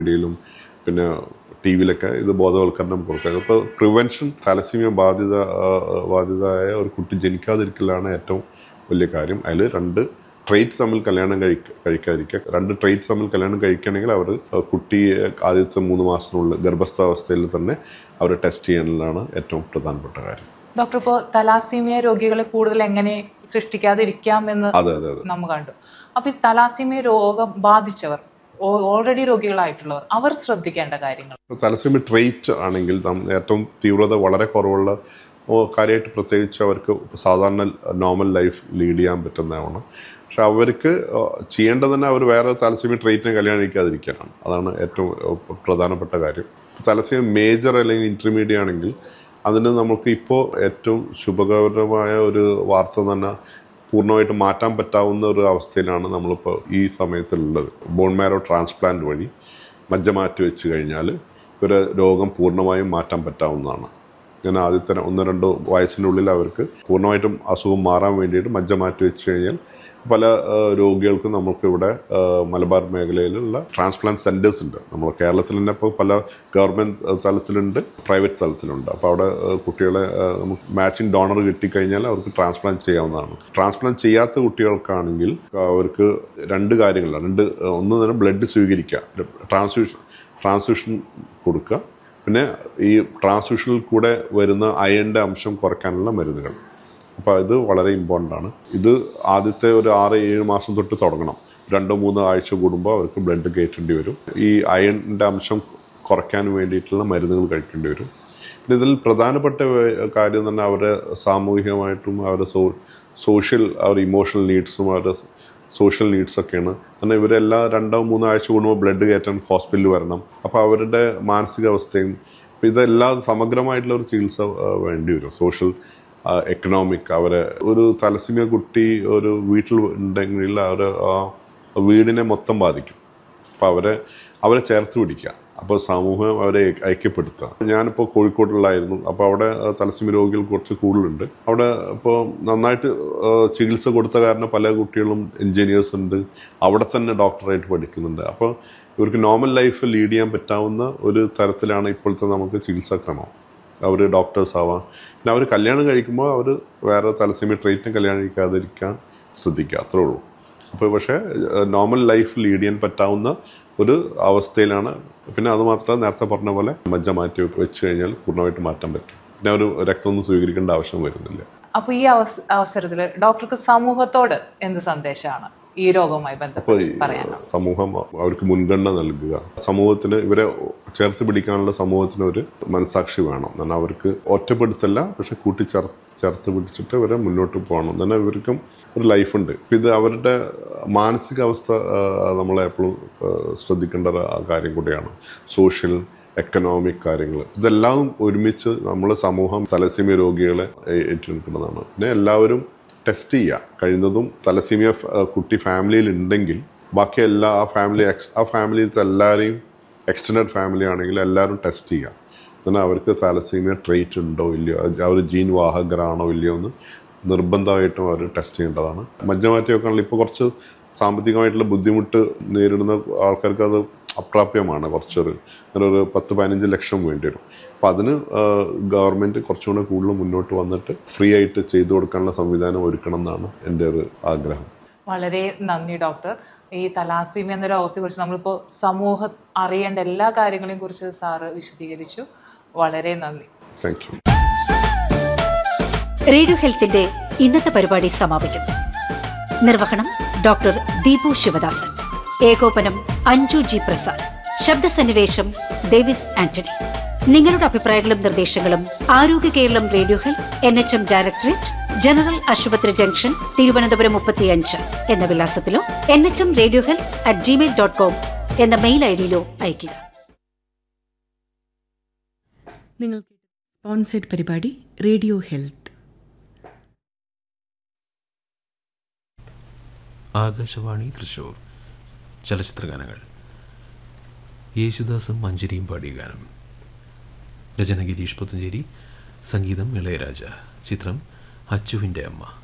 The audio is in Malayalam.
മീഡിയയിലും പിന്നെ ടി വിയിലൊക്കെ ഇത് ബോധവൽക്കരണം കൊടുക്കുക ഇപ്പോൾ പ്രിവെൻഷൻ തലസീമിയ ബാധിത ആ, ബാധിതയായ ഒരു കുട്ടി ജനിക്കാതിരിക്കലാണ് ഏറ്റവും വലിയ കാര്യം അതിൽ രണ്ട് ട്രേറ്റ് തമ്മിൽ കല്യാണം കഴിക്ക കഴിക്കാതിരിക്കുക രണ്ട് ട്രേറ്റ് തമ്മിൽ കല്യാണം കഴിക്കണമെങ്കിൽ അവർ കുട്ടിയെ ആദ്യത്തെ മൂന്ന് മാസത്തിനുള്ളിൽ ഗർഭസ്ഥാവസ്ഥയിൽ തന്നെ അവർ ടെസ്റ്റ് ചെയ്യാനുള്ളതാണ് ഏറ്റവും പ്രധാനപ്പെട്ട കാര്യം ഡോക്ടർ ഇപ്പോൾ തലാസീമിയ രോഗികളെ കൂടുതൽ എങ്ങനെ സൃഷ്ടിക്കാതിരിക്കാം എന്ന് അതെ അതെ അതെ നമ്മൾ കണ്ടു അപ്പൊ ഈ തലാസീമിയ രോഗം ബാധിച്ചവർ ഓൾറെഡി രോഗികളായിട്ടുള്ളവർ അവർ ശ്രദ്ധിക്കേണ്ട കാര്യങ്ങൾ തലസ്സീമി ട്രേറ്റ് ആണെങ്കിൽ നം- ഏറ്റവും തീവ്രത വളരെ കുറവുള്ള ഓ, കാര്യമായിട്ട് പ്രത്യേകിച്ച് അവർക്ക് സാധാരണ നോർമൽ ലൈഫ് ലീഡ് ചെയ്യാൻ പറ്റുന്നതാണ് പക്ഷെ അവർക്ക് ആ, ചെയ്യേണ്ടത് തന്നെ അവർ വേറെ തലസ്സീമി ട്രേറ്റിനെ കല്യാണം കഴിക്കാതിരിക്കാനാണ് അതാണ് ഏറ്റവും ആ, പ്രധാനപ്പെട്ട കാര്യം തലസ്സീമി മേജർ അല്ലെങ്കിൽ ഇന്റർമീഡിയറ്റ് ആണെങ്കിൽ അതിന് നമുക്ക് ഇപ്പോൾ ഏറ്റവും ശുഭകരമായ ഒരു വാർത്ത തന്നെ പൂർണ്ണമായിട്ട് മാറ്റാൻ പറ്റാവുന്ന ഒരു അവസ്ഥയിലാണ് നമ്മളിപ്പോൾ ഈ സമയത്തുള്ളത് ബോൺ മാരോ ട്രാൻസ്പ്ലാന്റ് വഴി മജ്ജ മാറ്റി വെച്ച് കഴിഞ്ഞാൽ ഇവരെ രോഗം പൂർണ്ണമായും മാറ്റാൻ പറ്റാവുന്നതാണ് ഇങ്ങനെ ആദ്യത്തെ ഒന്ന് രണ്ട് വയസ്സിനുള്ളിൽ അവർക്ക് പൂർണ്ണമായിട്ടും അസുഖം മാറാൻ വേണ്ടിയിട്ട് മജ്ജ മാറ്റി വെച്ച് കഴിഞ്ഞാൽ പല ആ, രോഗികൾക്കും നമുക്കിവിടെ ആ, മലബാർ മേഖലയിലുള്ള ട്രാൻസ്പ്ലാന്റ് സെൻറ്റേഴ്സ് ഉണ്ട് നമ്മൾ കേരളത്തിൽ തന്നെ ഇപ്പോൾ പല ഗവൺമെൻറ് തലത്തിലുണ്ട് പ്രൈവറ്റ് തലത്തിലുണ്ട് അപ്പോൾ അവിടെ ആ, കുട്ടികളെ ആ, നമുക്ക് മാച്ചിങ് ഡോണർ കിട്ടിക്കഴിഞ്ഞാൽ അവർക്ക് ട്രാൻസ്പ്ലാന്റ് ചെയ്യാവുന്നതാണ് ട്രാൻസ്പ്ലാന്റ് ചെയ്യാത്ത കുട്ടികൾക്കാണെങ്കിൽ അവർക്ക് രണ്ട് കാര്യങ്ങളാണ് രണ്ട് ആ, ഒന്ന് തന്നെ ബ്ലഡ് സ്വീകരിക്കുക ട്രാൻസ്ഫ്യൂഷൻ ട്രാൻസ്ഫ്യൂഷൻ കൊടുക്കുക പിന്നെ ഈ ട്രാൻസ്ഫ്യൂഷനിൽ കൂടെ വരുന്ന അയണിൻ്റെ അംശം കുറയ്ക്കാനുള്ള മരുന്നുകൾ അപ്പോൾ ഇത് വളരെ ഇമ്പോർട്ടൻ്റ് ആണ് ഇത് ആദ്യത്തെ ഒരു ആറ് ഏഴ് മാസം തൊട്ട് തുടങ്ങണം രണ്ടോ മൂന്നോ ആഴ്ച കൂടുമ്പോൾ അവർക്ക് ബ്ലഡ് കയറ്റേണ്ടി വരും ഈ അയണിൻ്റെ അംശം കുറയ്ക്കാൻ വേണ്ടിയിട്ടുള്ള മരുന്നുകൾ കഴിക്കേണ്ടി വരും പിന്നെ ഇതിൽ പ്രധാനപ്പെട്ട വേ- കാര്യം തന്നെ അവരുടെ സാമൂഹികമായിട്ടും അവരുടെ സോ സോഷ്യൽ അവരുടെ ഇമോഷണൽ നീഡ്സും അവരുടെ സോഷ്യൽ നീഡ്സ് ഒക്കെയാണ് കാരണം ഇവരെല്ലാ രണ്ടോ മൂന്നോ ആഴ്ച കൂടുമ്പോൾ ബ്ലഡ് കയറ്റാൻ ഹോസ്പിറ്റലിൽ വരണം അപ്പോൾ അവരുടെ മാനസികാവസ്ഥയും അപ്പോൾ ഇതെല്ലാം സമഗ്രമായിട്ടുള്ള ഒരു ചികിത്സ ആ, വേണ്ടി വരും സോഷ്യൽ എക്കണോമിക് അവരെ ഒരു തലസിമിയ കുട്ടി ഒരു വീട്ടിൽ ഉണ്ടെങ്കിൽ അവരെ ആ വീടിനെ മൊത്തം ബാധിക്കും അപ്പോൾ അവരെ അവരെ ചേർത്ത് പിടിക്കുക അപ്പോൾ സമൂഹം അവരെ ഐക്യപ്പെടുത്തുക ഞാനിപ്പോൾ കോഴിക്കോട്ടിലായിരുന്നു അപ്പോൾ അവിടെ തലസ്സീമ രോഗികൾ കുറച്ച് കൂടുതലുണ്ട് അവിടെ ഇപ്പോൾ നന്നായിട്ട് ആ, ചികിത്സ കൊടുത്ത കാരണം പല കുട്ടികളും എൻജിനീയേഴ്സ് ഉണ്ട് അവിടെ തന്നെ ഡോക്ടറായിട്ട് പഠിക്കുന്നുണ്ട് അപ്പോൾ ഇവർക്ക് നോർമൽ ലൈഫ് ലീഡ് ചെയ്യാൻ പറ്റാവുന്ന ഒരു തരത്തിലാണ് ഇപ്പോഴത്തെ നമുക്ക് ചികിത്സാക്രമം അവർ ഡോക്ടേഴ്സ് ആവാം പിന്നെ അവർ കല്യാണം കഴിക്കുമ്പോൾ അവർ വേറെ തലസ്സീമ ട്രീറ്റ്മെൻറ്റ് കല്യാണം കഴിക്കാതിരിക്കാൻ ശ്രദ്ധിക്കുക അത്രേ ഉള്ളൂ അപ്പോൾ പക്ഷേ നോർമൽ ലൈഫ് ലീഡ് ചെയ്യാൻ പറ്റാവുന്ന ഒരു അവസ്ഥയിലാണ് പിന്നെ അത് മാത്രമല്ല നേരത്തെ പറഞ്ഞ പോലെ മജ്ജ മാറ്റി വെച്ച് കഴിഞ്ഞാൽ പൂർണ്ണമായിട്ട് മാറ്റാൻ പറ്റും പിന്നെ ഒരു രക്തമൊന്നും സ്വീകരിക്കേണ്ട ആവശ്യം വരുന്നില്ല അപ്പൊ ഈ അവസ- അവസരത്തിൽ ഡോക്ടർക്ക് സമൂഹത്തോട് എന്ത് സന്ദേശമാണ് ഈ രോഗവുമായി അപ്പോൾ ബന്ധപ്പെട്ട് ഈ പറയാനുള്ളത് സമൂഹം അവർക്ക് മുൻഗണന നൽകുക സമൂഹത്തിന് ഇവരെ ചേർത്ത് പിടിക്കാനുള്ള സമൂഹത്തിന് ഒരു മനസാക്ഷി വേണം എന്നാൽ അവർക്ക് ഒറ്റപ്പെടുത്തല്ല പക്ഷെ കൂട്ടി ചേർ ചേർത്ത് പിടിച്ചിട്ട് ഇവരെ മുന്നോട്ട് പോകണം എന്നാൽ ഇവർക്കും ഒരു ലൈഫുണ്ട് ഇപ്പം ഇത് അവരുടെ മാനസികാവസ്ഥ നമ്മൾ എപ്പോഴും ശ്രദ്ധിക്കേണ്ട ഒരു കാര്യം കൂടിയാണ് സോഷ്യൽ എക്കണോമിക് കാര്യങ്ങൾ ഇതെല്ലാം ഒരുമിച്ച് നമ്മളെ സമൂഹം തലസീമിയ രോഗികളെ ഏ- ഏറ്റെടുക്കുന്നതാണ് പിന്നെ എല്ലാവരും ടെസ്റ്റ് ചെയ്യുക കഴിയുന്നതും തലസീമിയ ഫ്- ആ, കുട്ടി ഫാമിലിയിൽ ഉണ്ടെങ്കിൽ ബാക്കി എല്ലാ ആ ഫാമിലി എക്സ് ആ ഫാമിലിയിലത്തെ എല്ലാവരെയും എക്സ്റ്റൻഡ് ഫാമിലി ആണെങ്കിൽ എല്ലാവരും ടെസ്റ്റ് ചെയ്യുക എന്നാൽ അവർക്ക് തലസീമിയ ട്രേറ്റ് ഉണ്ടോ ഇല്ലയോ അത് അവർ ജീൻ വാഹകരാണോ ഇല്ലയോ എന്ന് നിർബന്ധമായിട്ടും അവർ ടെസ്റ്റ് ചെയ്യേണ്ടതാണ് മജ്ജമാറ്റിയൊക്കെ ആണെങ്കിൽ ഇപ്പോൾ കുറച്ച് സാമ്പത്തികമായിട്ടുള്ള ബുദ്ധിമുട്ട് നേരിടുന്ന ആൾക്കാർക്ക് അത് അപ്രാപ്യമാണ് കുറച്ചൊരു അങ്ങനെ ഒരു പത്ത് പതിനഞ്ച് ലക്ഷം വേണ്ടി വരും അപ്പം അതിന് ഗവൺമെൻറ് കുറച്ചുകൂടെ കൂടുതൽ മുന്നോട്ട് വന്നിട്ട് ഫ്രീ ആയിട്ട് ചെയ്തു കൊടുക്കാനുള്ള സംവിധാനം ഒരുക്കണം എന്നാണ് എൻ്റെ ഒരു ആഗ്രഹം വളരെ നന്ദി ഡോക്ടർ ഈ തലാസീമി എന്ന രോഗത്തെക്കുറിച്ച് നമ്മളിപ്പോൾ സമൂഹം അറിയേണ്ട എല്ലാ കാര്യങ്ങളെയും കുറിച്ച് സാറ് വിശദീകരിച്ചു വളരെ നന്ദി താങ്ക് യു റേഡിയോ ഹെൽത്തിന്റെ ഇന്നത്തെ പരിപാടി സമാപിക്കുന്നു നിർവഹണം ഡോക്ടർ ദീപു ശിവദാസൻ ഏകോപനം അഞ്ജു ജി പ്രസാദ് ശബ്ദസന്നിവേശം ഡേവിസ് ആന്റണി നിങ്ങളുടെ അഭിപ്രായങ്ങളും നിർദ്ദേശങ്ങളും Arogya Keralam radio health N H M directorate general ആശുപത്രി ജംഗ്ഷൻ തിരുവനന്തപുരം മുപ്പത്തിയഞ്ച് എന്ന വിലാസത്തിലോ N H M radio health at Gmail dot com എന്ന മെയിൽ ഐ ഡിയിലോ അയയ്ക്കുക നിങ്ങൾ സ്പോൺസേഡ് പരിപാടി റേഡിയോ ഹെൽത്ത് ആകാശവാണി തൃശൂർ ചലച്ചിത്രഗാനങ്ങൾ യേശുദാസും മഞ്ചരിയും പാടിയ ഗാനം രചന ഗിരീഷ് പുത്തഞ്ചേരി സംഗീതം ഇളയരാജ ചിത്രം അച്ചുവിൻ്റെ അമ്മ